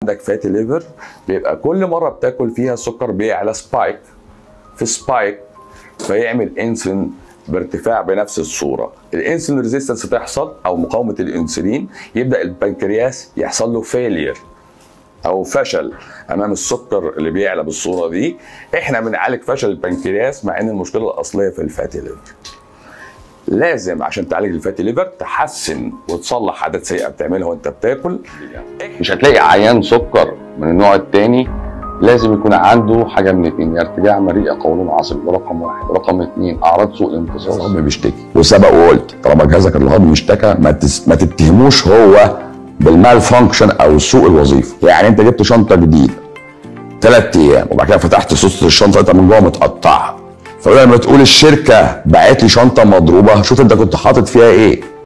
عندك فاتي ليفر بيبقى كل مره بتاكل فيها السكر بيعلى سبايك في سبايك فيعمل انسولين بارتفاع بنفس الصوره الانسولين ريزيستنس تحصل او مقاومه الانسولين يبدا البنكرياس يحصل له فيلير او فشل امام السكر اللي بيعلى بالصوره دي احنا بنعالج فشل البنكرياس مع ان المشكله الاصليه في الفاتي ليفر لازم عشان تعالج الفاتي ليفر تحسن وتصلح عادات سيئه بتعملها وانت بتاكل مش هتلاقي عيان سكر من النوع الثاني لازم يكون عنده حاجه من اتنين يا ارتجاع مريء قولون عصبي ده رقم واحد رقم اتنين اعراض سوء الامتصاص الهضم بيشتكي وسبق وقلت طالما جهازك الهضمي اشتكى ما, تس... ما تتهموش هو بالمال فانكشن او سوء الوظيفه يعني انت جبت شنطه جديده ثلاث ايام وبعد كده فتحت سوسه الشنطه انت من جوه متقطعه فبدل ما تقول الشركه باعت لي شنطه مضروبه شوف انت كنت حاطط فيها ايه